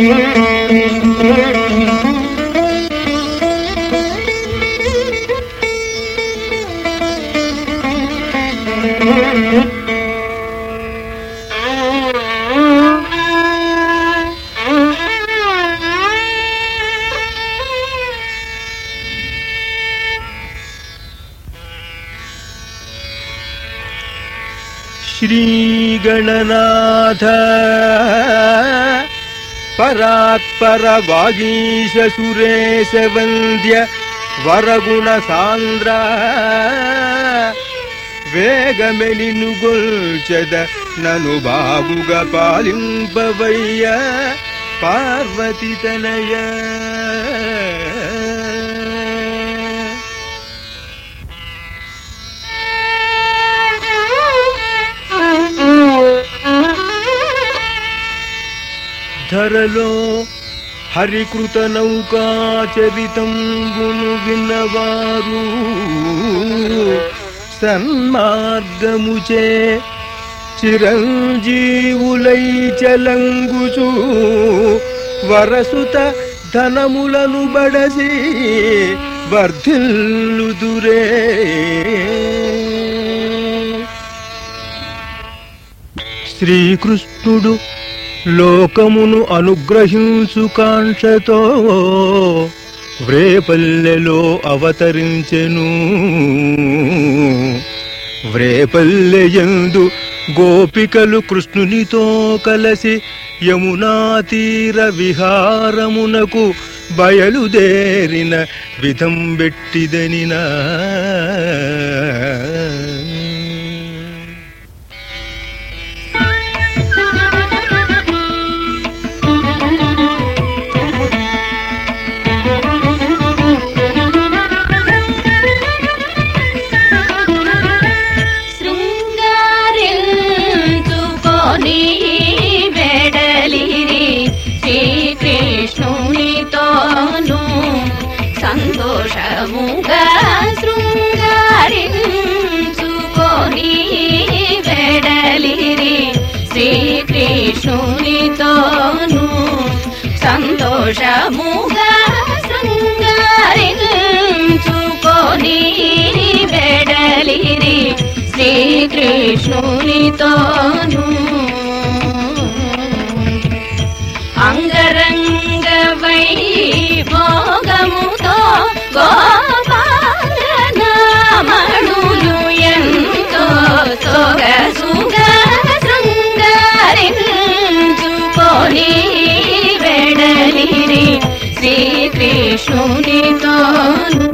श्रीगणनाथ परात्पर वागीश सुरेश वन्द्य वरगुणसान्द्र వేగమెలినుగొల్చెద నను బాగుగా పాలింపవయ్య పార్వతి తనయ ధరలో హరికృత నౌకా చరితంబును విన్నవారు సన్మార్గముచే చిరంజీవులై చలంగుచు వరసుత ధనములను బడసి వర్ధిల్లుదురే శ్రీకృష్ణుడు లోకమును అనుగ్రహించు కాంక్షతో వ్రేపల్లెలో అవతరించెను వ్రేపల్లెయందు గోపికలు కృష్ణునితో కలసి యమునా తీర విహారమునకు బయలుదేరిన విధం బెట్టిదనినా శృంగారించుకొని వెడలిరి శ్రీకృష్ణునితోను సంతోషముగా శృంగారించుకొని వెడలిరి శ్రీకృష్ణునితోను సంతోషముగా శృంగారించుకొని వెడలిరి శ్రీకృష్ణునితోను అంగరంగ వైభోగముతో గోపాలనామణులు ఎంతో సొగసుగా శృంగారించుకొని వెడలిరి శ్రీకృష్ణునితోను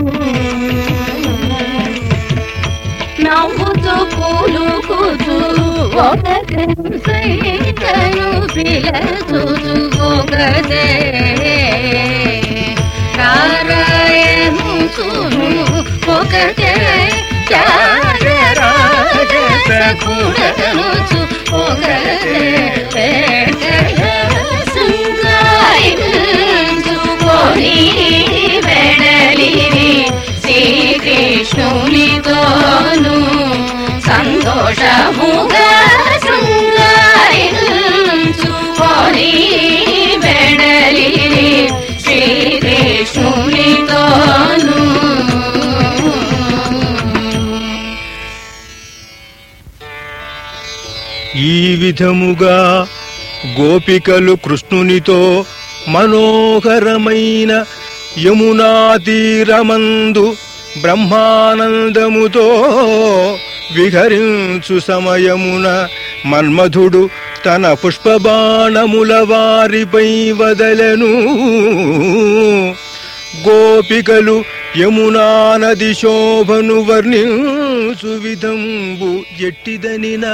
నవ్వుతూ పూలుకుతూ ఒక సైతను పిలచుతూ ఒకటే నారాయణుచును ఒకటే చారరాజసకుడనుచు ఒకటే శృంగారించుకొని వెడలిరి శ్రీకృష్ణునితోను సంతోషముగా శృంగారించుకొని వెడలిరి శ్రీకృష్ణునితోను ఈ విధముగా గోపికలు కృష్ణునితో మనోహరమైన యమునా తీరమందు బ్రహ్మానందముతో విహరించు సమయమున మన్మధుడు తన పుష్పబాణముల వారిపై వదలను గోపికలు యమునా నది శోభను వర్ణించు విధంబు ఎట్టిదనినా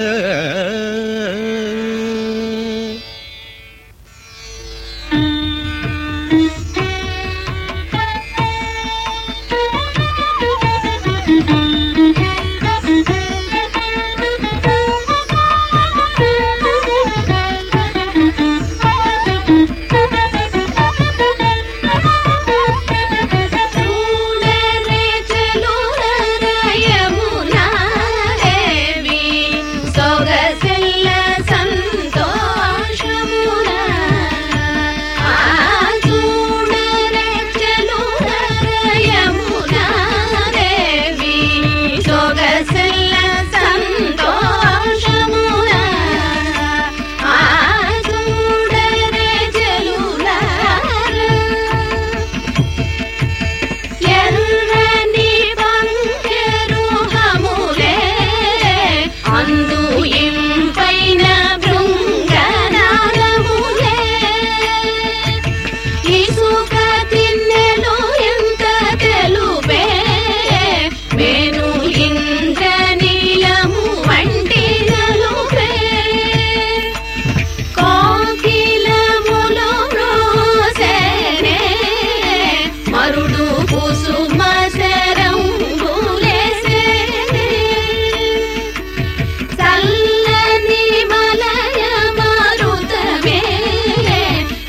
చూడరే చెలురయమునా దేవి సొగసిల్ల సంద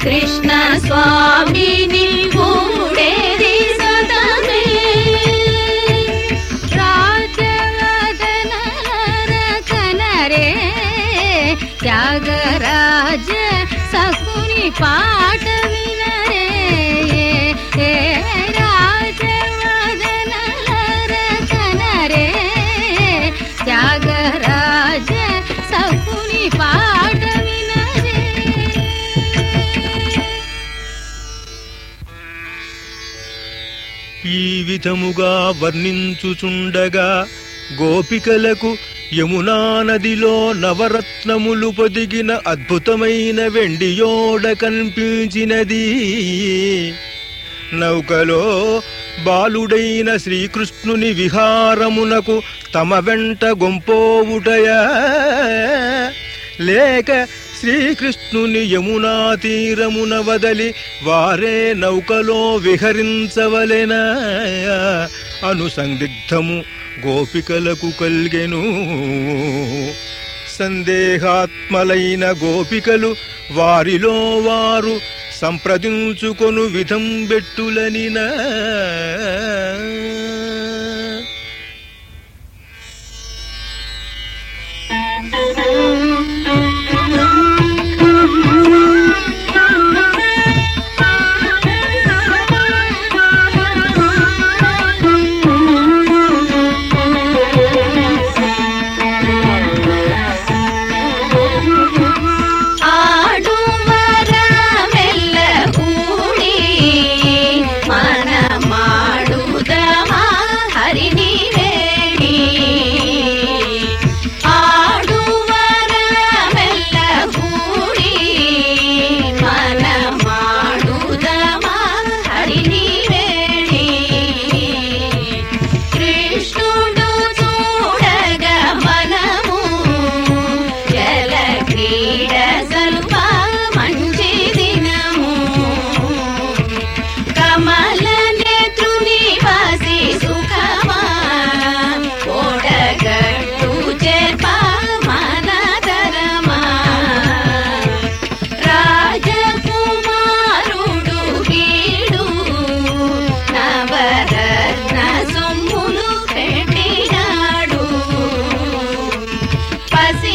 కృష్ణ స్వామిని ఊడేది సదమే రాజవదన కనరే త్యాగరాజ సకుని పాట వినరే ఏ రాజవదన కనరే త్యాగరాజ సకుని పాట వినరే ఈ విధముగా వర్ణించుచుండగా గోపికలకు యమునా నదిలో నవరత్నములు పొదిగిన అద్భుతమైన వెండియోడ కనిపించినది నౌకలో బాలుడైన శ్రీకృష్ణుని విహారమునకు తమ వెంట గొంపోవుటయా లేక శ్రీకృష్ణుని యమునా తీరమున వదలి వారే నౌకలో విహరించవలెనా అను సందిగ్ధము గోపికలకు కల్గెను సందేహాత్మలైన గోపికలు వారిలో వారు సంప్రదించుకొను విధం బెట్టులనినా ఆడు మరమెల్ల కూడి మన మాడుదమా హరిని వేడి ఆడు మరమెల్ల కూడి మన మాడుదమా హరిని వేడి కృష్ణుడు చూడగ మనము జల క్రీడ సల్ప మంచి దినము కమల నేత్రుని వాసి సుఖమా ఓడగట్టు చేప మనదరమా రాజకుమారుడు వీడు నవరత్న సొమ్ములు పెట్టినాడు పసి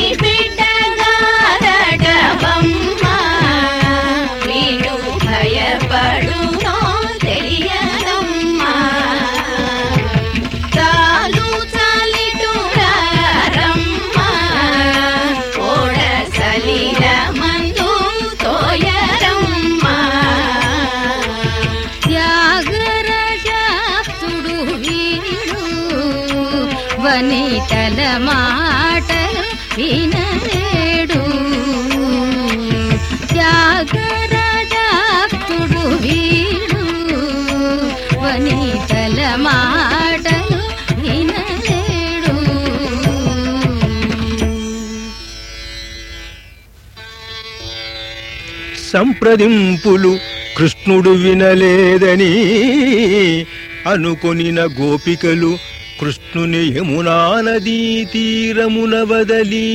బిడ్డగారడబమ్మ వీడు భయపడునో తెలియదమ్మా చాలు చాలిటురారమ్మ ఓడ సలిల మందు తోయరమ్మా త్యాగరాజాస్తుడు వీడు వనితల మాటలు వినలేడు త్యాగరాజాస్తుడు వీడు వనితల మాటలు వినలేడు సంప్రదింపులు కృష్ణుడు వినలేదని అనుకొనిన గోపికలు కృష్ణుని యమునా నదీ తీరమున వదలి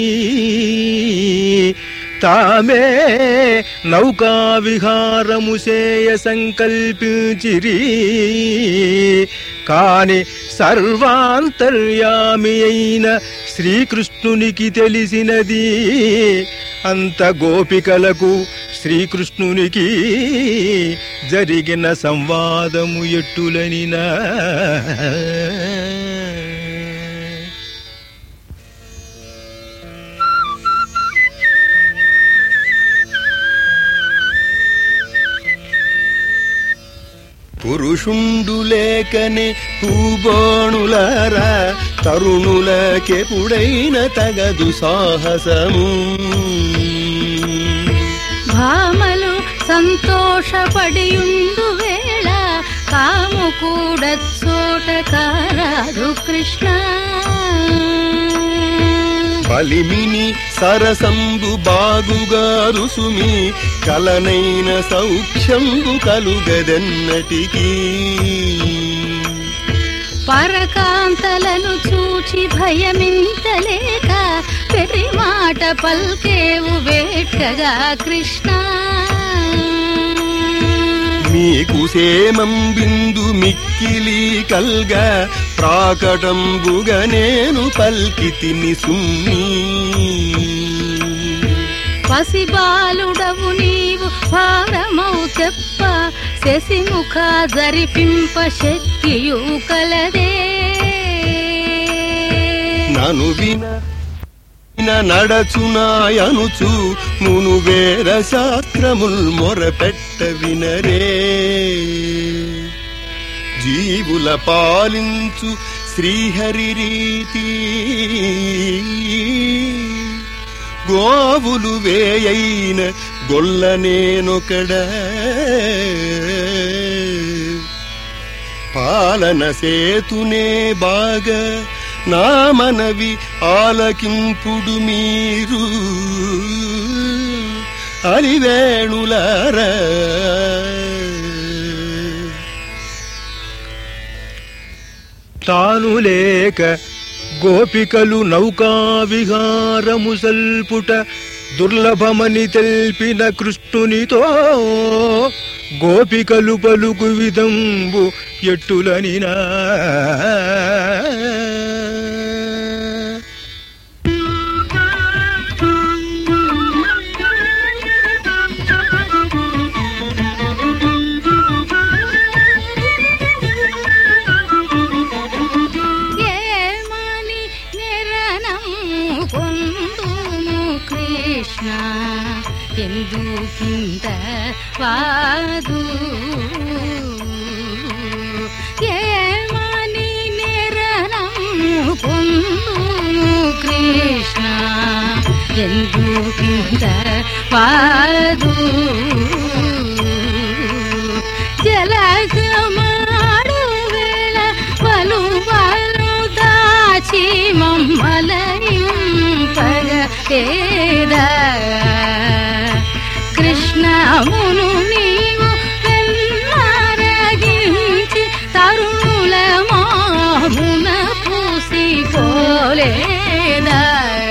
తామే నౌకా విహారము చేయ సంకల్పించిరి కాని సర్వాంతర్యామి అయిన శ్రీకృష్ణునికి తెలిసినది అంత గోపికలకు శ్రీకృష్ణునికి జరిగిన సంవాదము ఎట్టులనినా పురుషుండు లేకనే పూబోణులారా తరుణులకెపుడైన తగదు సాహసము భామలు సంతోషపడియుండు వేళ కాము కూడా చోట కారాదు కృష్ణ బలిమిని సరసంబు బాగుగా రుసుమి కలనైన సౌఖ్యంబు కలుగదన్నటికీ పరకాంతలను చూచి భయమింతలేక పెరి మాట పల్కేవు వేట్కగా కృష్ణ మీకు సేమం బిందు మిక్కిలి కల్గ ప్రాకటంబుగ నేను పల్కితిని సుమ్మి పసిబాలుడవు నీవు భారమౌ చెప్ప శశిముఖ జరిపింప శక్తియు కలదే నను విన విన నడచునాయనుచు మును వేద శాస్త్రముల్ మొరపెట్ట వినరే జీవుల పాలించు శ్రీహరి రీతి గోవులు వేయైన గొల్ల నేనొకడ పాలన సేతునే బాగా నా మనవి ఆలకింపుడు మీరు అలివేణులారా తాను లేక గోపికలు నౌకా విహారము సల్పుట దుర్లభమని తెల్పిన కృష్ణునితో గోపికలు పలుకు విధంబు ఎట్టులనినా ఏమని నిరణం కొందుము కృష్ణ ఎందుకింత వాదు ఏమని నిరణం కొందుము కృష్ణ ఎందుకింత వాదు జలగమాడు వేళ పలు పలు దాచి మమ్మలయింపగ ఏదా కృష్ణమును నీవు వెన్నరగించి తరుణుల మామున పూసిపోలేదా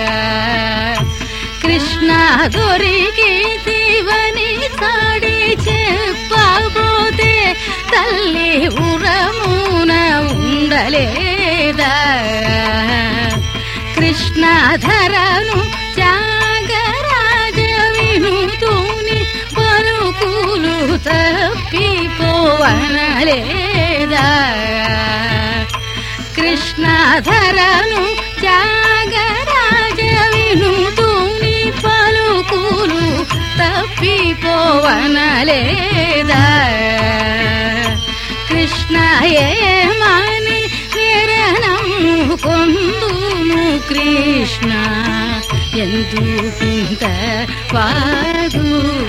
కృష్ణ దొరికి శివని సాడి చెప్పబోతే తల్లి ఉరమున ఉండలేదా కృష్ణధరను త్యాగరాజ వినుతూని పలుకులు తప్పిపోవనలేదా కృష్ణధరను త్యాగరాజ వినుతూని పలుకులు తప్పిపోవనలేదా కృష్ణ ఏమని నిరణం కొందుము కృష్ణ ఎందుకింత వాదు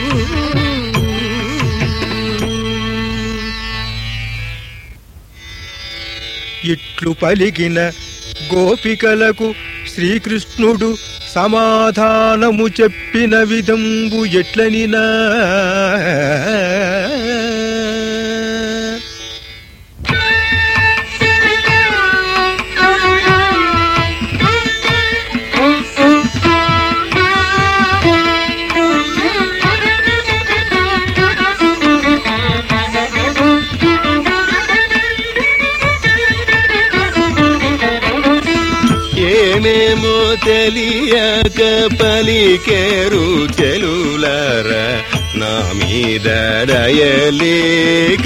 ఇట్లు పలికిన గోపికలకు శ్రీకృష్ణుడు సమాధానము చెప్పిన విధంబు ఎట్లనినా ఏమేమో తెలియక పలికేరు చెలులర నా మీద దయలేక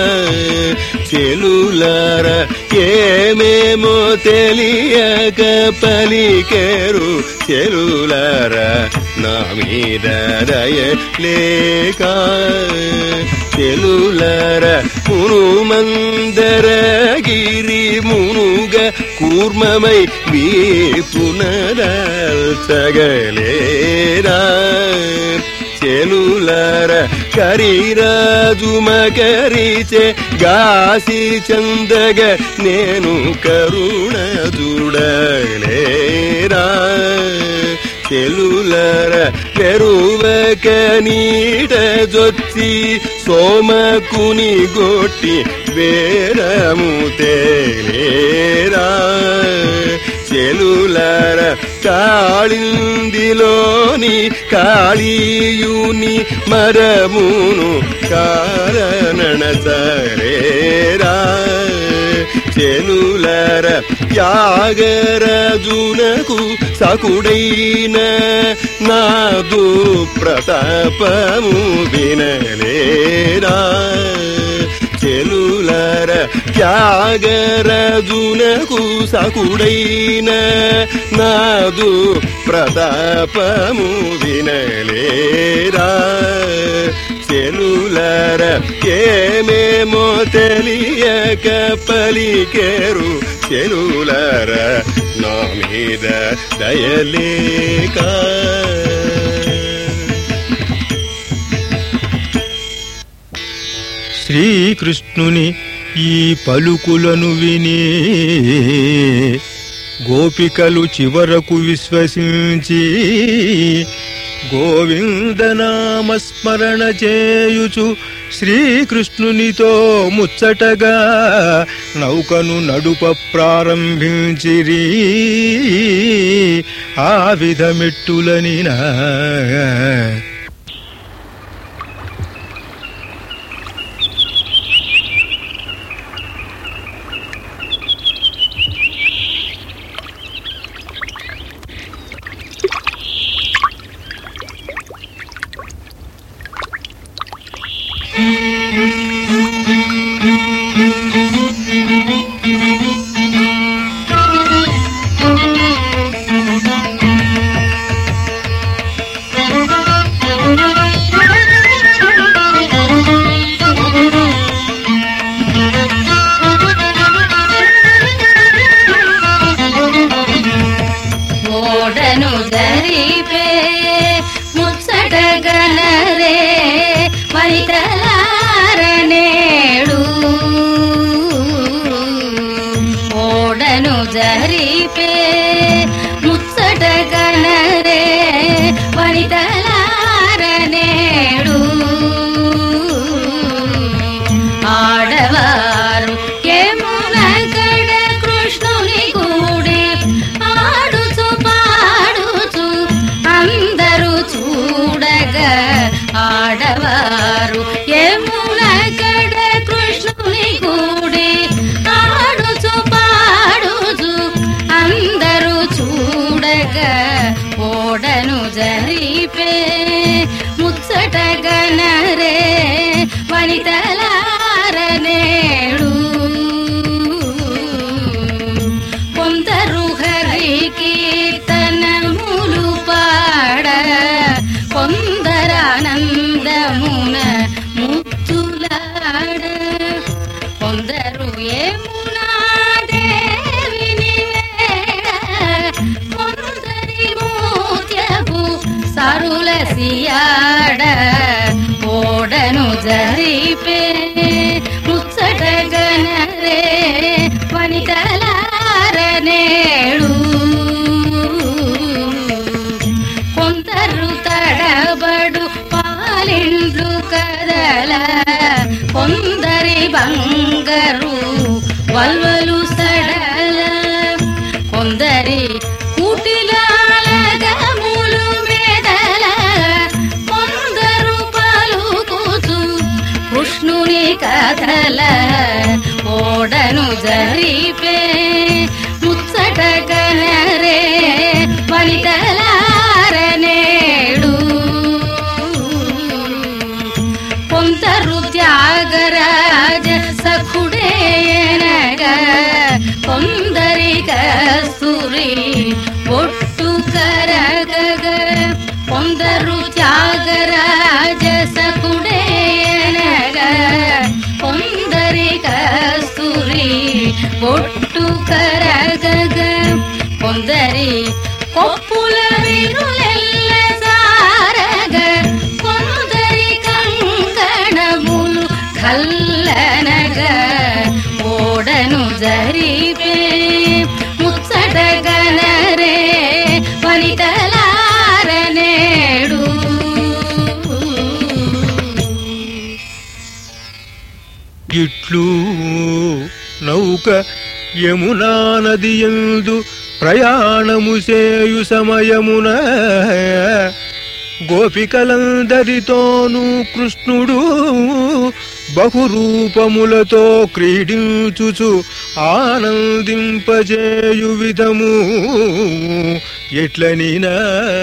చెలులర ఏమేమో తెలియక పలికేరు చెలులర నా మీద దయలేక చెలులర మునుమందరగిరి మునుగ కూర్మమై వీపునదల్చగలేరా చెలులర కరిరాజు మకరిచే గాసి చందగ నేను కరుణ చూడలేరా చెలులర పెరువక నీట జొచ్చి సోమకుని గొట్టి వేరము తేలేరా చెలులర కాళిందిలోని కాళీయుని మరమును కారణన సరేరా చెలులర త్యాగరాజునకు సకుడైన నాదు ప్రతాపము వినలేరా చెలులర త్యాగరాజునకు సకుడైన నాదు ప్రతాపము వినలేరా చెలులర ఏమేమో తెలియక పలికేరు చెలులర నా మీద దయలేక శ్రీకృష్ణుని ఈ పలుకులను విని గోపికలు చివరకు విశ్వసించి గోవిందనామస్మరణ చేయుచు శ్రీకృష్ణునితో ముచ్చటగా నౌకను నడుప ప్రారంభించిరి ఆ విధమెట్టులనినా ఓడను జరిపే ముచ్చటగనరే వనితలారనేడు ఓడను జరిపే ముచ్చటగనరే వనితలారనేడు ఆడవారు యమున కడ కృష్ణుని కూడి ఆడుచు పాడుచు అందరూ చూడగా ఆడవారు యమున కడ కృష్ణుని కూడి ఆడుచు పాడుచు అందరూ చూడగా ఓడను జరిపే ముచ్చటగనరే వనితలారనేడు కొందరు హరి కీర్తనములు పాడ కొందరానందమున ముచ్చులాడ కొందరు ఏమునా దేవిని వేడ కొందరి మూత్యపు సరుల సియాడ ఓడను జరిపే ముచ్చటగనరే వనితలారనేడు కొందరు తడబడు పాలిండ్లు కదల కొందరి బంగరు వల్వలు సడల కొందరి కుటిలాల గములు మెదల కొందరు పలుకుచు కృష్ణుని కథల ఓడను జరిపే ముచ్చటగనరే వనితలారనేడు కొందరు త్యాగరాజ సఖుడేనగా కొందరి కస్తూరి ఒట్టు కరగగ కొందరు త్యాగరాజ సఖుడేనగా కొందరి కస్తూరి ఒట్టు కరగగ కొందరి కొప్పుల వినులెల్ల సారగ కొందరి కంకణములు కల్లనగ ఓడను జరిపే ముచ్చటగనరే వనితలారనేడు ఇట్లు నౌక యమునా నది యందు ప్రయాణము చేయు సమయమున గోపికలందరితోనూ కృష్ణుడు బహురూపములతో క్రీడించుచు ఆనందింపజేయు విధము ఎట్లనినా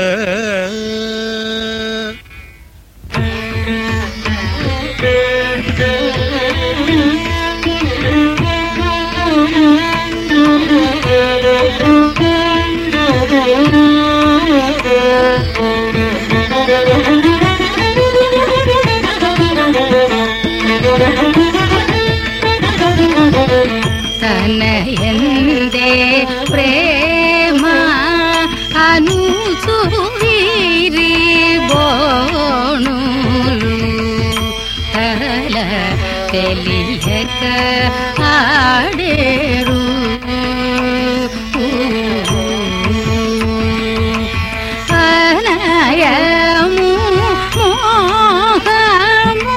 తనయందే ప్రేమ అనుచూరి బోణులు తల తెలియక ఆడేరు అనయము మోహము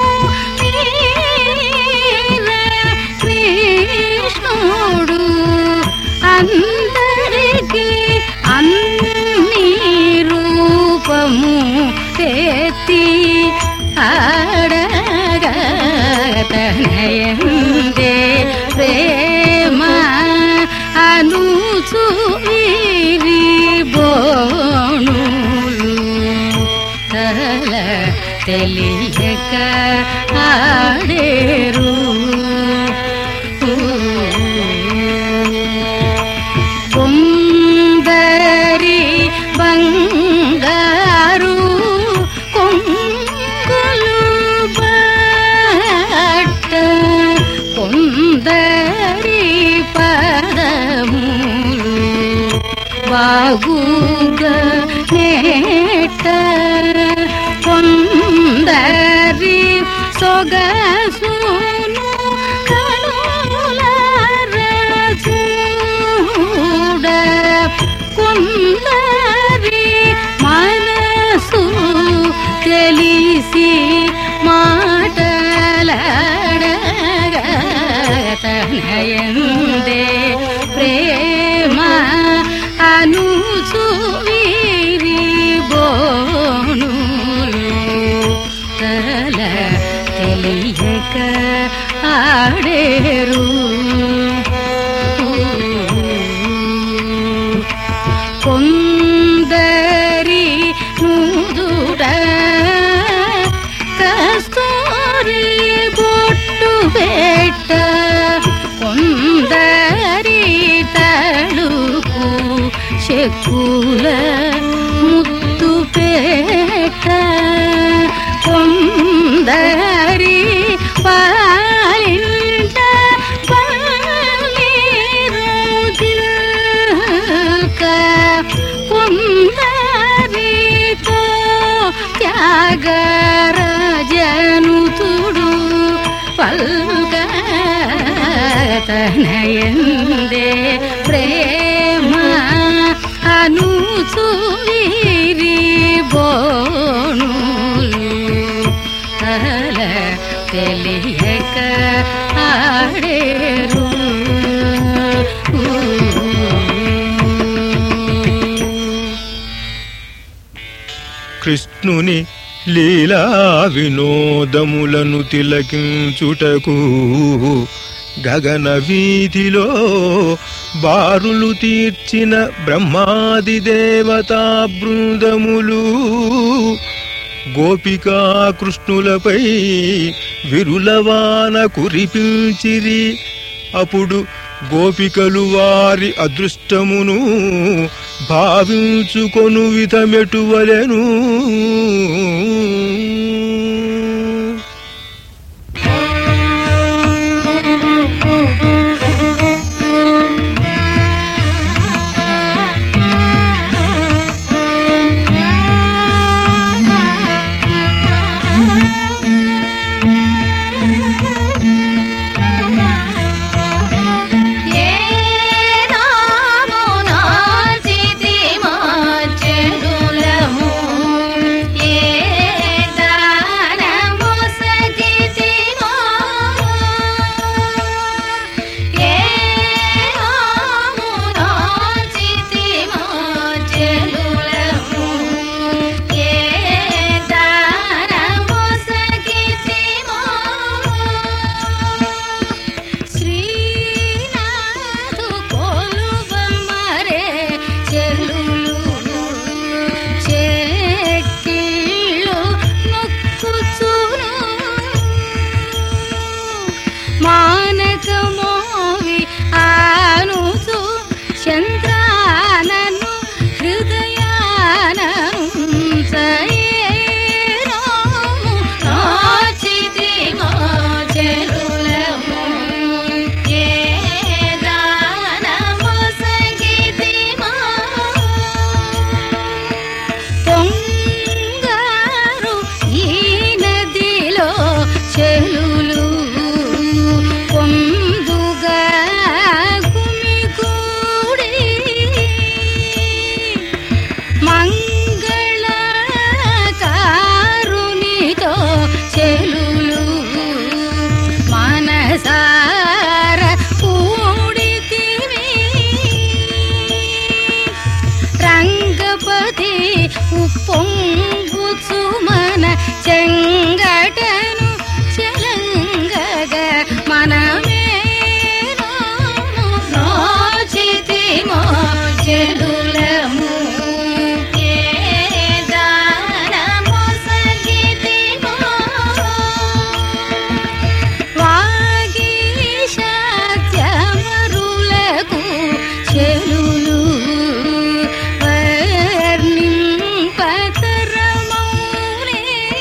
నీల కృష్ణుడు అందరికి అన్ని రూపము తెత్తి ఆడగతనయందే ప్రేమ అనుచూరి బోణులు తల తెలియక ఆడేరు కొందరి బంగారు కొంగులు బట్ట కొందరి పదములు బాగుగా నేట కొందరి సొగసును కనులార చూడ కొందరి మనసు తెలిసి మాటలాడగతనయందే ప్రేమ అనుచూరి బోణులు తల తెలియక ఆడేరు కొందరి ముదుడ కస్తూరి బొట్టు పెట్ట కొందరి తలుపు చెక్కుల ముత్తు పెట్ట కొందరి పాలింట పన్నీరు జిల్క కొందరితో త్యాగరాజనుతుడు పల్గతనయందే ప్రేమ అనుచూరి బోణులు తల తెలియక ఆడేరు కృష్ణుని లీలా వినోదములను తిలకించుటకు గగన వీధిలో బారులు తీర్చిన బ్రహ్మాది దేవతా బృందములు గోపికా కృష్ణులపై విరులవాన కురిపించిరి అప్పుడు గోపికలు వారి అదృష్టమును భావించుకొను విధమెటువలెను ఏ నామమునా చితిమా చెడులము ఏ దా చెలులు పొందుగా గుమిగూడి మంగళకారునితో చెలులు మనసార కూడితివి రంగపతి ఉప్పొంగు సుమన చెంగటను చెలంగగ మనమే నోచితిమో చెలులము ఏ దానము సగితిమో వాగీశాత్యమరులకు చెలులు వర్ణింపతరమౌనే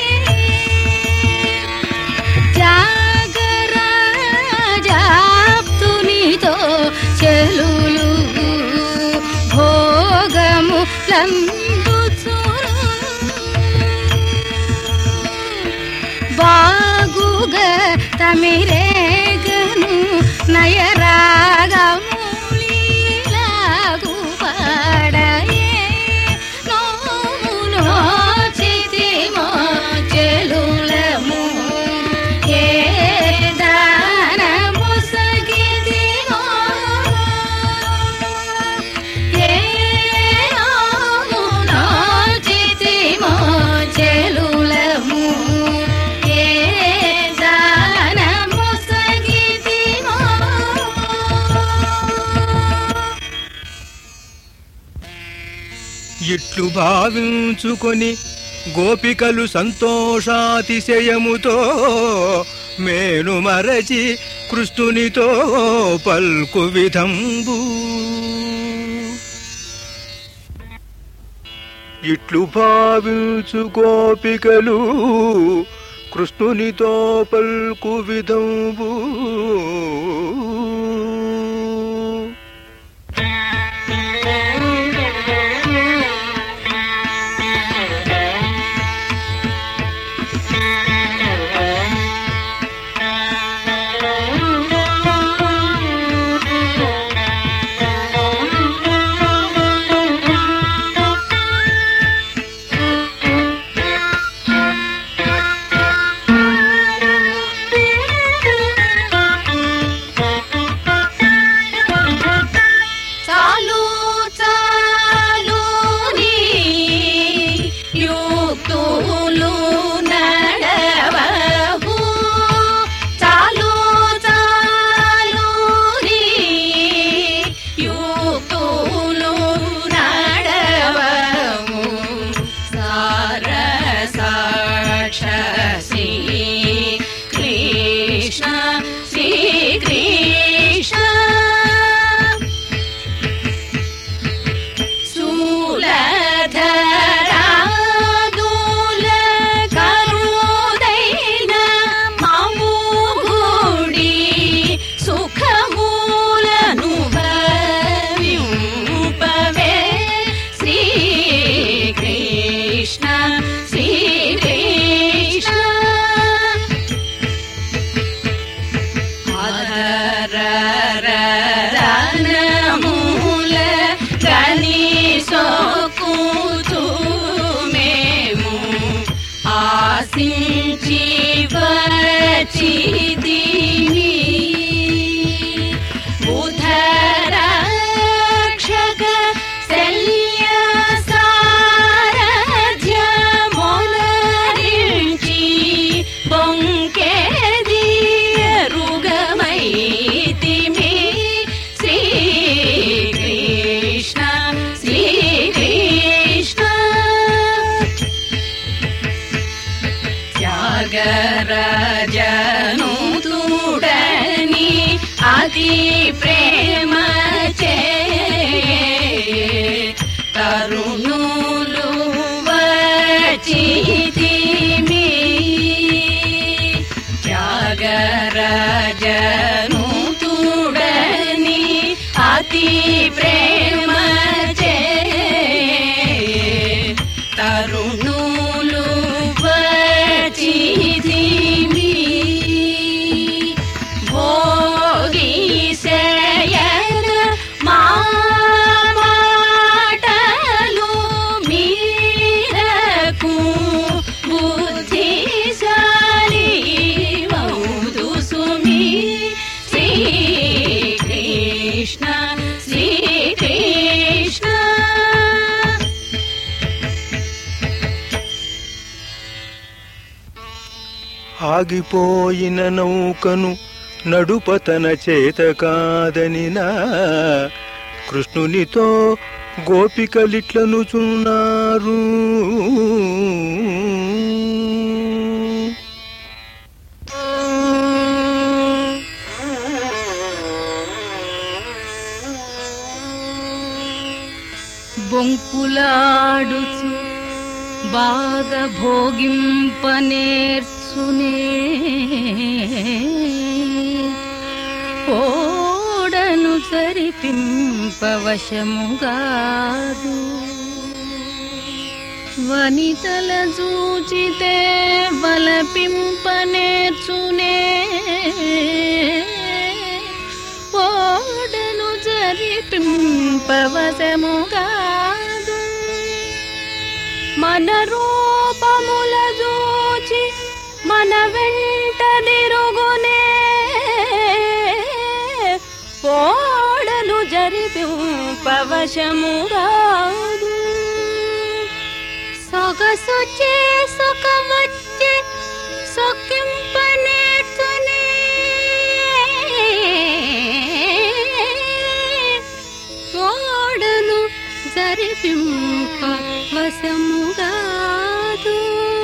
జాగరాజాప్తునితో చెలులు భోగము లందుచురు బాగుగ తమిరేగను నయరాగములీలాగు పాడయే నోమును చితిమో చెలులము ఏ దానము సగిదిమో ఏ నోమును చితిమో చెలులము ఏ దానము సగిదిమో ఇట్లు భావించుకొని గోపికలు సంతోషాతిశయముతో మేను మరచి కృష్ణునితో పల్కు విధంబు ఇట్లు భావించు గోపికలు కృష్ణునితో పల్కు విధంబు చాలు చాలు నీ యుక్తులు నడవహు చాలు చాలు నీ యుక్తులు నడవము సార సాక్షసి కృష్ణ శ్రీ కృష్ణ శూలధరాదుల కరుదైన మామూగుడి సుఖమూలను భవింపవే శ్రీకృష్ణ శ్రీకృష్ణ అధరరరనమూల గని సోకుతూ మేము ఆశించి వచ్చిదిమి బుధరక్షక శల్య సారథ్యమునరించి బొంకెదియరుగమైతిమి శ్రీకృష్ణ శ్రీకృష్ణ త్యాగరాజను తూడని అతి ప్రేమ చే తరుణులు వచ్చితిమి త్యాగరాజను తూడని అతి ప్రేమ చే తరుణులు వచ్చితిమి ఆగిపోయిన నౌకను నడుపతన చేత కాదనినా కృష్ణునితో గోపికలిట్లను చున్నారు బొంకులాడుచు బాగా భోగింపనేర్చునే ఓడను సరిపింపవశముగాదు వనితల చూచితే వలపింపనేర్చునే ఓడను జరిపింపవశముగాదు మన రూపముల చూచి మన వెంట తిరుగునే ఓడను జరిపింపవశముగాదు సొగసు చేసుకవచ్చే సొక్కింపనేర్చునే ఓడను జరిపింప వశముగాదు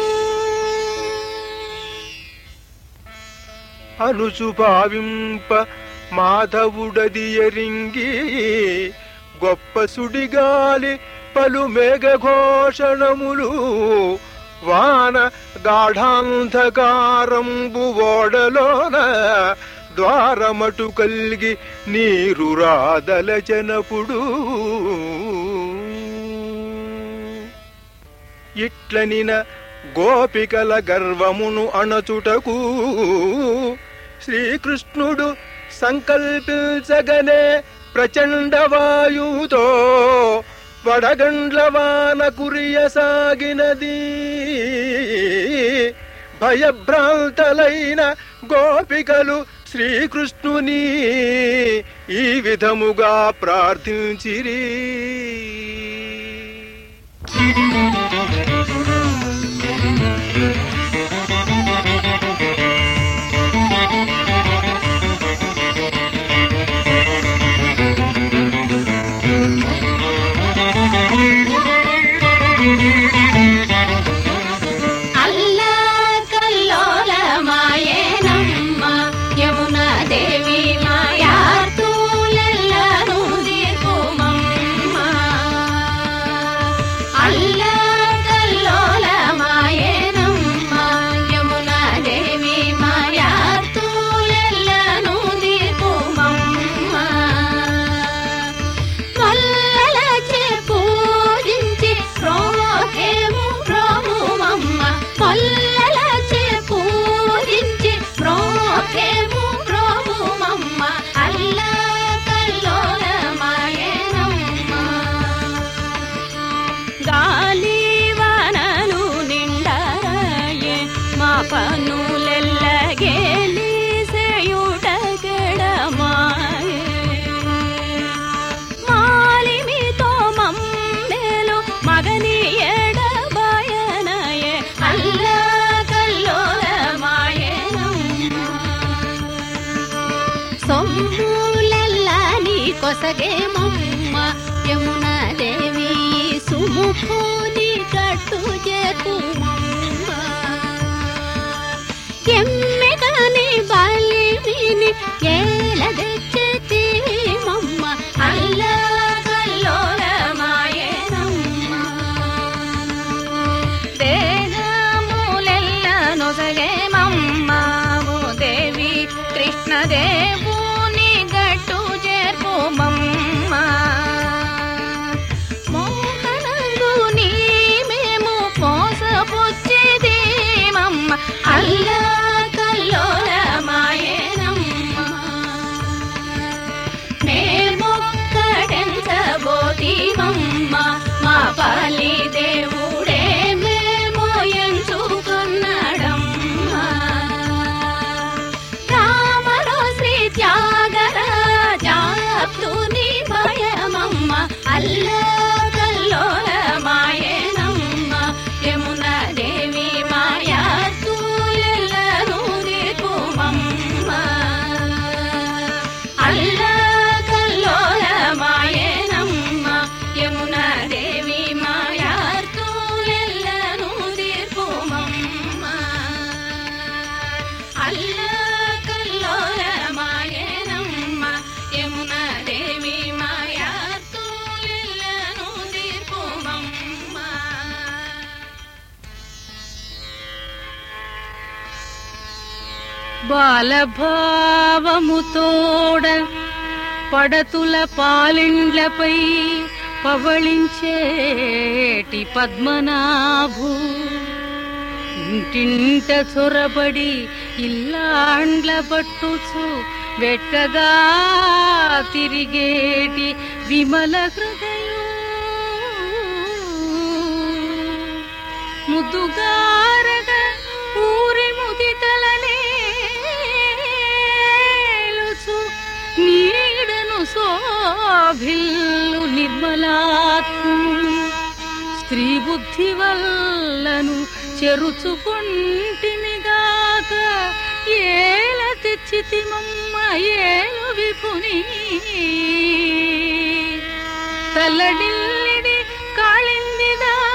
అనుచు భావింప మాధవుడదియరింగి గొప్ప సుడిగాలి పలు మేఘఘోషణములు వాన గాఢాంధకారంబు ఓడలోన ద్వారమటు కల్గి నీరు రాదలచనపుడు ఇట్లనిన గోపికల గర్వమును అణచుటకు శ్రీకృష్ణుడు సంకల్పించగనే ప్రచండ వాయుతో వడగండ్లవాన కురియసాగినది భయభ్రాంతలైన గోపికలు శ్రీకృష్ణుని ఈ విధముగా ప్రార్థించిరి అల్లా కల్లోల మాయేనమ్మ యమున దేవి మాయార్తూలెల్లను దీర్ఘమమ్మ అల్లా కల్లోల మాయేనమ్మ యమున దేవి మాయార్తూలెల్లను దీర్ఘమమ్మ మల్లలచే పూజించి ప్రోహేము ప్రోముమమ్మ మల్లలచే పూజించి ప్రోహేము ప్రోముమమ్మ అల్లా కల్లోలమాయనమ్మ గాలి వానలు నిండారాయే మా పనులెల్లగేలి సేయుటగడమాయే మాలిమితో మమ్మేలు మగని ఎడబాయనయే అల్లా సొమ్ములల్లని కొసగే మమ్మ యమున దేవి సుముఖోని కట్టు చేకుమమ్మ ఎమ్మెగని బలిమిని ఏల తెచ్చి మమ్మ అల్లా కల్లోలమాయనమ్మ దేహములెల్ల నొసగే మమ్మావు దేవి కృష్ణదేవుని గట్టు చేర్పు మమ్మ మోహనందు నీ మేము మోసపుచ్చిది మమ్మ అల్లా అల్ల కల్లోలమాయనమ్మ యమున దేవి మాయాతులను తీర్పుమమ్మ బాలభావముతోడ పడతుల పాలిండ్లపై పవళించేటి పద్మనాభు ఇంటింట చొరబడి ఇల్లాండ్ల పట్టుచు వెట్టగా తిరిగేటి విమల హృదయం ముద్దుగారగ ఊరి ముదితలనేలుచు నీడను శోభిల్లు నిర్మలాత్ము స్త్రీ బుద్ధి వల్లను చెరుచుకుంటిమిగాక ఏల తెచ్చితిమమ్మ ఏలు విపుని తల్లడిల్లిడి కాళింది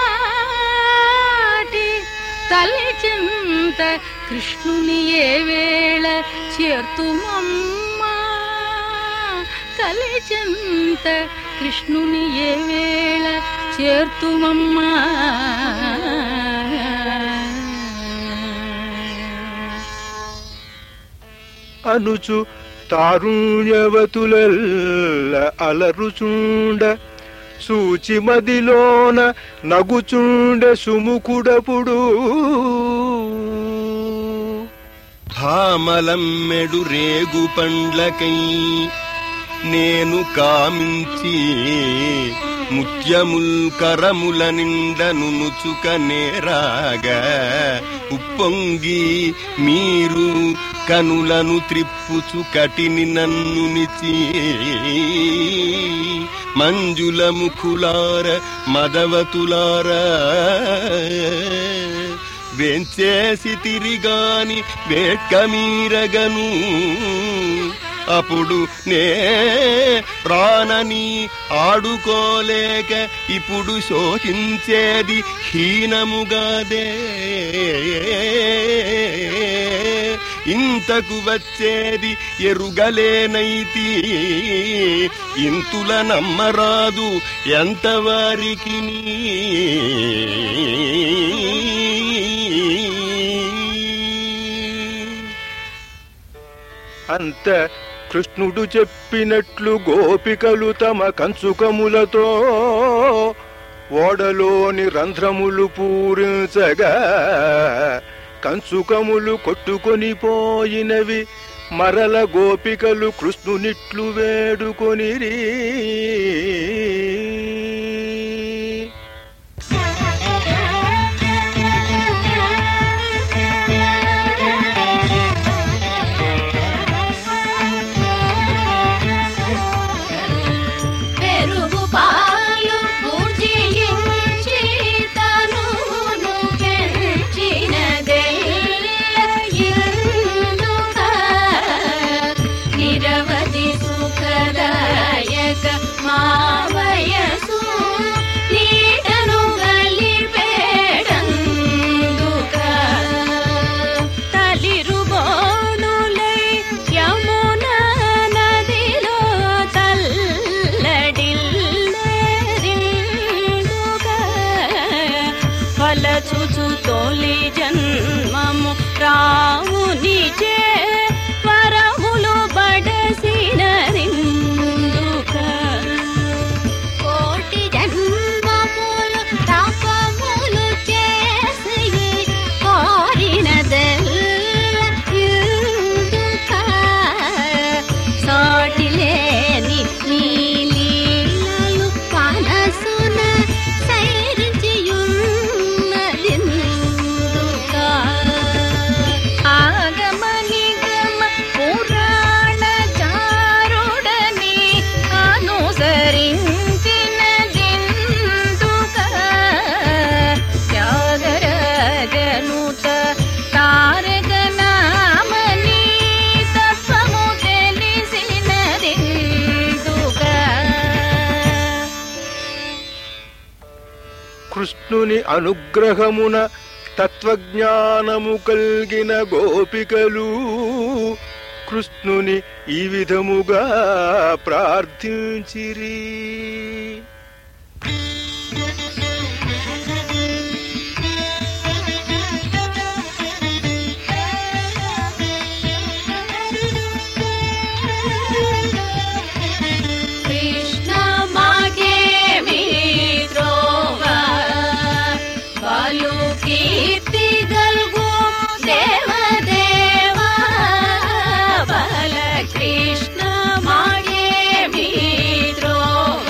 దాటి తల్లి చింత కృష్ణుని ఏ వేళ చేర్తుమమ్మా తల్లి చింత కృష్ణుని ఏ వేళ చేర్తుమమ్మా అనుచు తారుణ్యవతులెల్ల అలరుచుండ సూచి మదిలోన నగుచుండ సుముకుడపుడు భామలమ్మెడు రేగు పండ్లకై నేను కామించి ముత్యముల్ కరముల నిండను నుచుక నేరాగా ఉప్పొంగి మీరు కనులను త్రిప్పుచు కటిని నన్ను నిచి మంజుల ముఖులార మదవతులారా వెంచేసి తిరిగాని వేట్కమీరగను అప్పుడు నే ప్రాణని ఆడుకోలేక ఇప్పుడు శోకించేది హీనముగాదే ఇంతకు వచ్చేది ఎరుగలేనైతి ఇంతుల నమ్మరాదు ఎంతవారికి అంత కృష్ణుడు చెప్పినట్లు గోపికలు తమ కంచుకములతో ఓడలోని రంధ్రములు పూరించగా కంచుకములు కొట్టుకొని పోయినవి మరల గోపికలు కృష్ణునిట్లు వేడుకొనిరి పెరుగు పాలు పూజించి తనును పెంచినదెల్ల ఇందుక నిరవధి సుఖదాయక మా వయసు నీడను గలిపేడందుక తలిరు బోనులై యమున నదిలో తల్లడిల్లెరిందుగా ఫలచుచు తొలి జన్మము రాముని చే వరములు బడసిన కోటి జన్మములు తపములు చేసి కోరినదెల్ల ఇందుక సాటిలేని నీలీలలు మనసున సైరించియున్నదిందుక ఆగమనిగమ పురాణ చారుడని అనుసరించిన దిందుక త్యాగరాజనుత తారక నామని తత్వము తెలిసిన దిందుక కృష్ణుని అనుగ్రహమున తత్వజ్ఞానము కలిగిన గోపికలు కృష్ణుని ఈ విధముగా ప్రార్థించిరి కృష్ణ మాగే మిత్రోవ బలు కీర్తి గల్గు దేవ దేవ బల కృష్ణ మాగే మిత్రోవ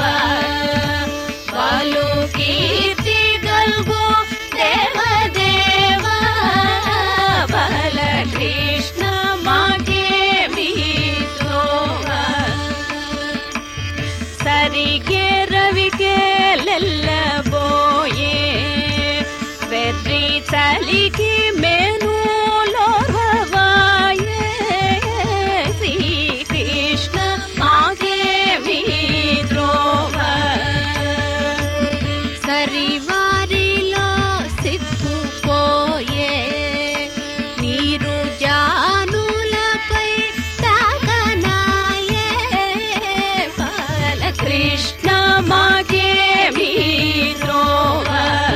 బలు కీర్తి గల్గు దేవ దేవ బల కృష్ణ మాగే మిత్రోవ ಸರಿಗೆ ರವಿಗೆ ಲೆಲ್ಲಬೋಯೆ ಬೆರ್ರಿ ಚಲಿಗೆ ಮೇನು ಲೋರವಾಯೆ ಶ್ರೀ ಕೃಷ್ಣ ಮಾಗೆ ಮೀದ್ರೋವ సరివారిలో సిక్కుపోయే నీరు జానులపై తాగనాయే బాలకృష్ణ మాగే మీరోవ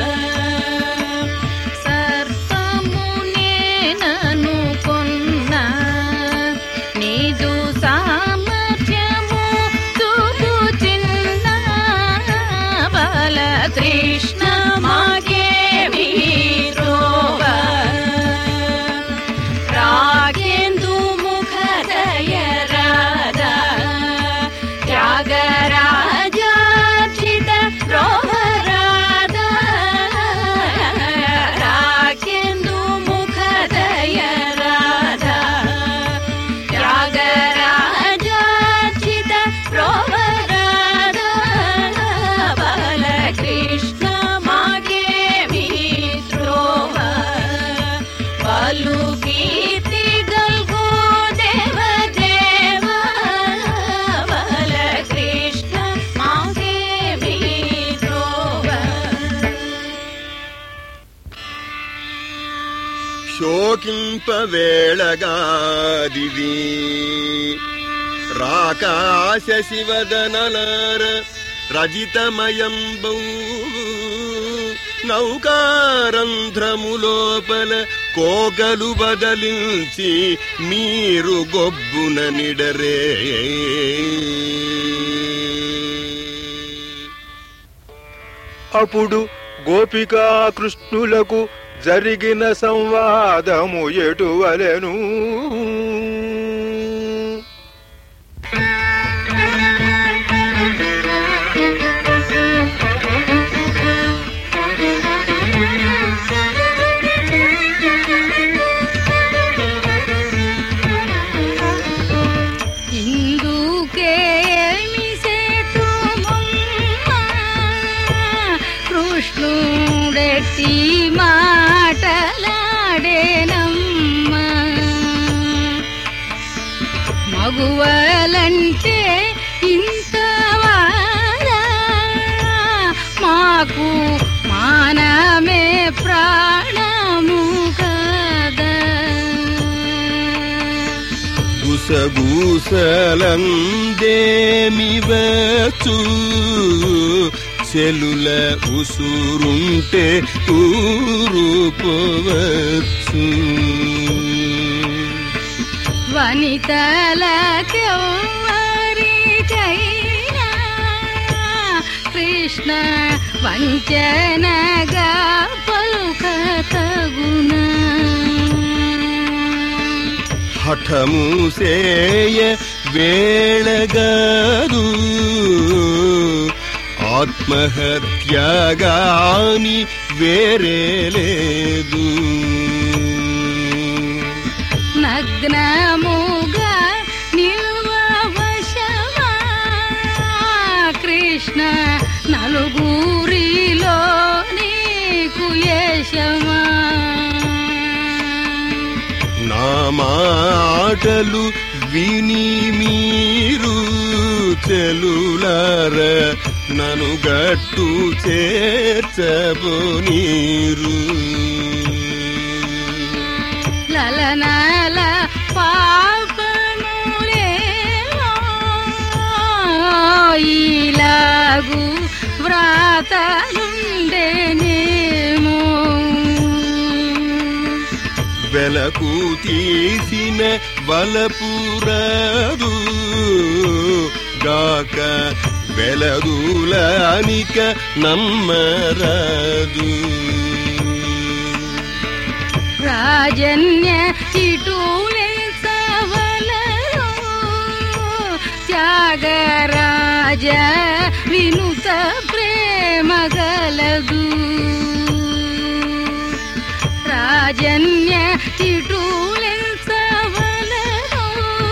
సర్పమునే నను కొన్న నీదు సామర్థ్యము చూపు చిన్న బాలకృష్ణ మాగే మీరోవ రాగేందు ముఖదయ రాధా త్యాగరాజార్జిత రోహరాధా రాగేందు ముఖదయ రాధా త్యాగరాజార్జిత రోహరాధా బాలకృష్ణ మాగే మిత్రోవ బలు కీర్తి గల్గో దేవ దేవ బల కృష్ణ మాగే మిత్రోవ శోకింపవేళగాదిది రాకాశ శివదనలర రజితమయంబౌ నౌకారంధ్రము లోపల కోకలు బదలించి మీరు గొబ్బున నిడరే అప్పుడు గోపికా కృష్ణులకు జరిగిన సంవాదము ఎటువలెను ఇందుకేమి సేతుమమ్మ కృష్ణుడెట్టి మాటలాడేనమ్మ మగువలంటే ఇంతవారా మాకు మానమే ప్రాణము కదా గుసగుసలందేమివచ్చు చెలుల ఉసురుంటే ఊరుకోవచ్చు వనితలకెవ్వరికైనా కృష్ణ వంచనగా పలుక తగునా హఠము సేయ వేళగాదు ఆత్మహత్యగాని వేరే లేదు నగ్నముగా నిల్వవశమా కృష్ణ నలుగురిలో నీకు యశమా నా మాటలు విని మీరు చెలులార నను గట్టు చేర్చబోనీరు జనల పాపములేవో ఇలాగు వ్రాతలుండెనేమో వెలకు తీసిన వలపురదు గాక వెలదులానిక నమ్మరదు రాజన్య ఇటూలెంచవలలో త్యాగరాజ వినుత ప్రేమగలదు రాజన్య ఇటూలెంచవలలో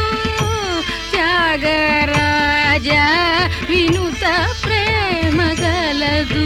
త్యాగరాజ వినుత ప్రేమగలదు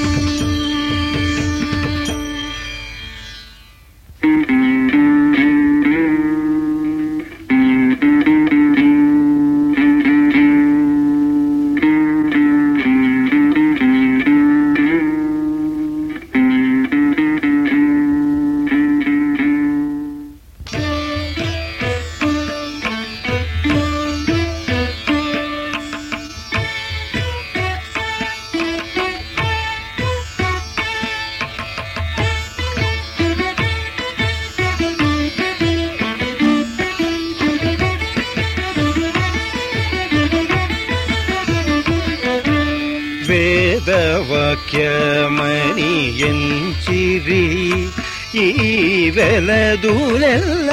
వేదవాక్యమని ఎంచిరి ఈ వెలదులెల్ల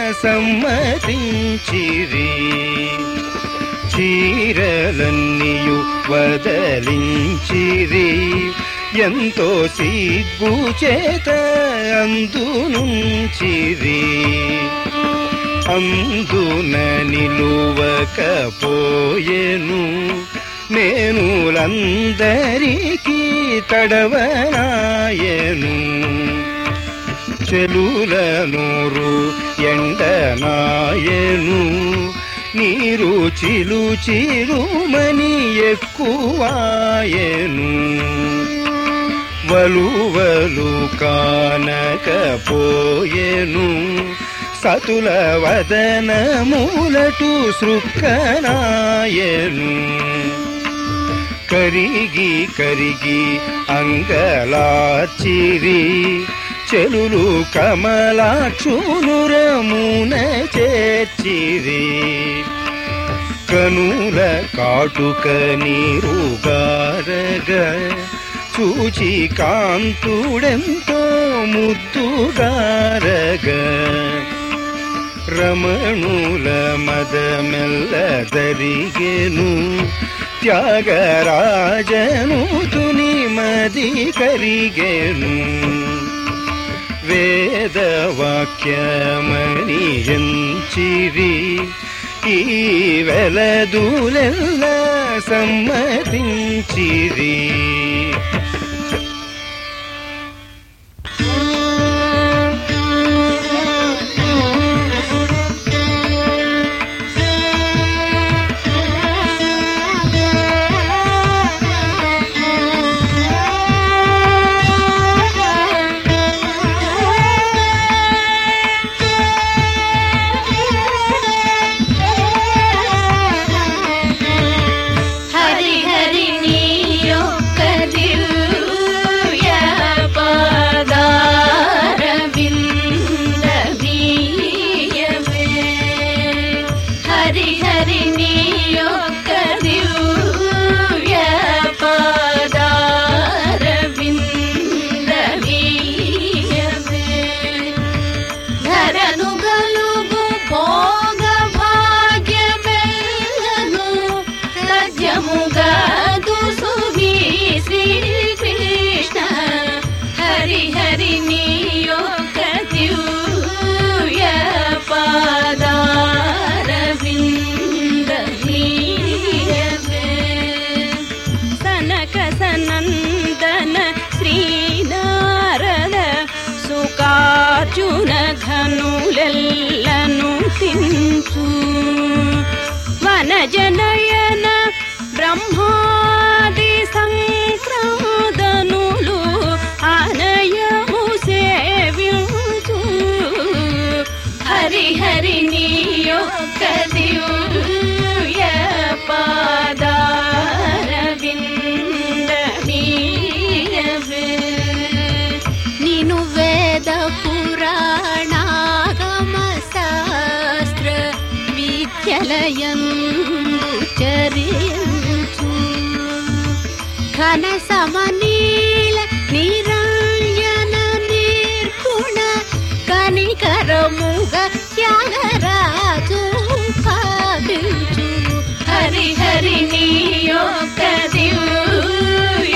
సమ్మతించిరి చీరలన్నీయు వదలించిరి ఎంతో సిగ్గు చేత అందునుంచిరి అందున నిలువకపోయెను నేనులందరికీ తడవనాయను చెలుల నూరు ఎండనాయను నీరు చిలు చిరుమని ఎక్కువాయను వలువలు కానకపోయెను సతుల వదనమూలటు సృక్కనాయను కరిగి కరిగి అంగలాచిరి చెలులు కమలాక్షునురమున చేర్చిరి కనుల కాటుక నీరుగారగ చూచి కాంతుడెంతో ముద్దుగారగ రమణుల మదమెల్ల దరిగెను త్యాగరాజను తుని మది కరిగెను వేదవాక్యమని ఎంచిరి ఈ వెలదులెల్ల సమ్మతించిరి హరి హరి నీ యొక్క దివ్య పాదారవిందమీయవే. హరి హరి నీ యొక్క దివ్య పాదారవిందమీయవే. ధరను గలుగు భోగ భాగ్యమెల్లను తథ్యముగా దుసువి శ్రీకృష్ణ హరి హరి నీ యొక్క దివ్య పాదారవిందమీయవే. సనక సనందన శ్రీనారద సుకార్జున ఘనులెల్లను తించు వనజనయన బ్రహ్మాది సంక్రాదనులు ఆనయము సేవ్యుచు శలయందు చరించు ఘన సమనీల నిరంజన నిర్గుణ కనికరముగ త్యాగరాజు పాటించు హరి హరి నీ యొక్క దివ్య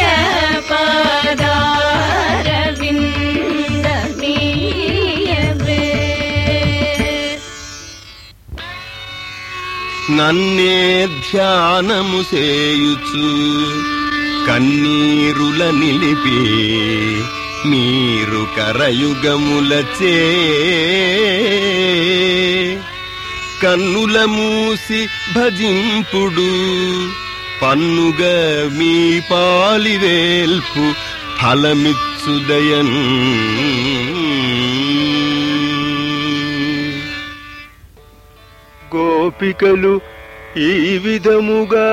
పాదారవిందమీయవే నన్నే ధ్యానము సేయుచు కన్నీరుల నిలిపి మీరు కరయుగములచే కన్నుల మూసి భజింపుడు పన్నుగ మీ పాలివేల్పు ఫలమిచ్చుదయన్ గోపికలు ఈ విధముగా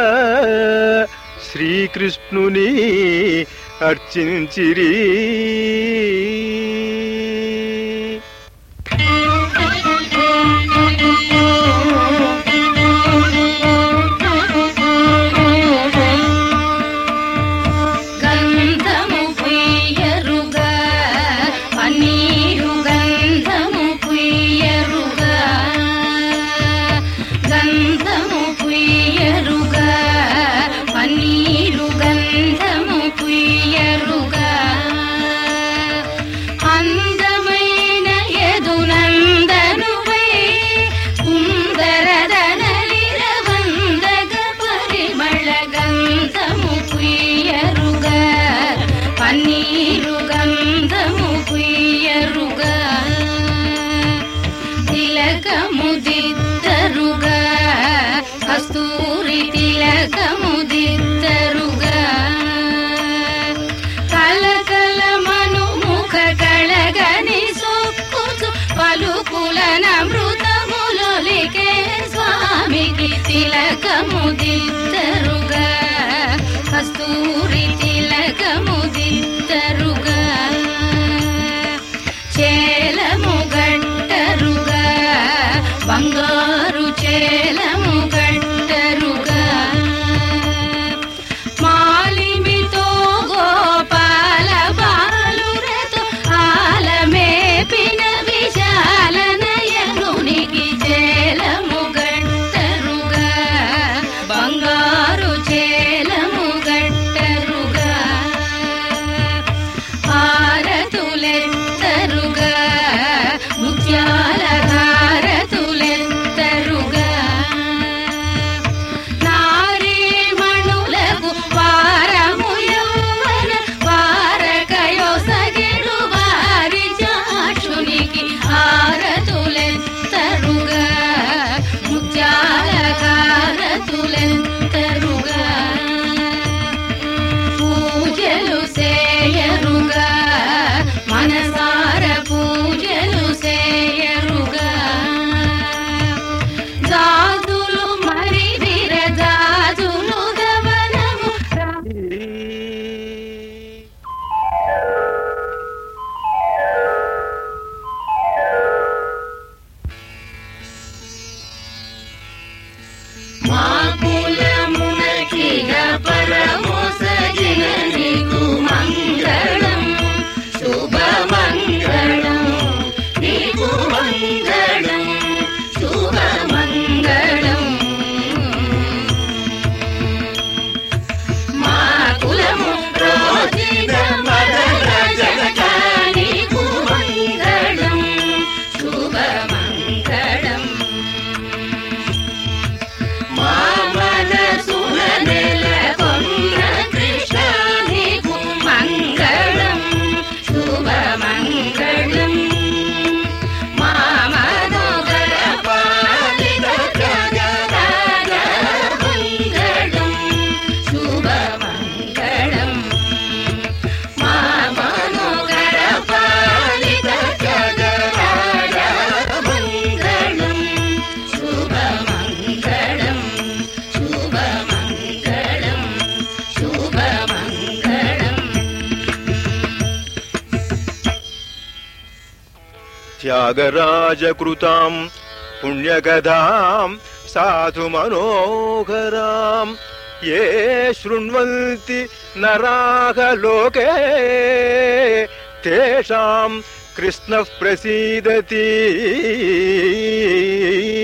శ్రీకృష్ణుని అర్చించిరి గంధము పుయ్యరుగా పన్నీరు గంధము పుయ్యరుగా గంధము పుయ్యరుగా పన్నీరు గంధము పుయ్యరుగా అందమైన యదునందనువై సుందరదనలిరవందగ పరిమళ గంధము పుయ్యరుగా పన్నీరు గంధము పుయ్యరుగా తిలకము దిద్దరుగా కస్తూరి తిలకము దిద్దరుగా కలకలమను ముఖ కళగని సొక్కుచు పలుకులనమృతములొలికే స్వామికి తిలకము దిద్దరుగా కస్తూరి తిలకము దిద్దరుగా చేలము గట్టరుగా బంగారు చేలము గట్టరుగా మాలిమితో గోపాల బాలురతో ఆలమేపిన విశాల నయనునికి చేలము గట్టరుగా బంగారు చేలము గట్టరుగా హారతులెత్తరుగా ముత్యాల హారతులెత్తరుగా నారీమణులకు వారము యౌవన వారకయొసగిడు వారి చాక్షునికి హారతులెత్తరుగా ముత్యాల హారతులెత్తరుగా పూజలు సేయరుగా మనసార పూజలు సేయరుగా జాతులు మరి విరజాతులు గమనము మా కులమునకిగ పరమోసగిన నీకు మంగళం శుభమంగళం నీకు మంగళం శుభమంగళం మా కులము రోజున మదన జనక నీకు మంగళం శుభమంగళం మా మనసున నెలకొన్న కృష్ణ నీకు మంగళం శుభమంగళం మా మనోగర పాలిత జగరాజ మంగళం శుభమంగళం మా మనోగర పాలిత జగరాజ మంగళం శుభమంగళం శుభమంగళం శుభమంగళం త్యాగరాజకృతాం పుణ్యగదాం సాధు మనోహరాం ఏ శృణ్వంతి నరాగ లోకే తేషాం కృష్ణ ప్రసీదతి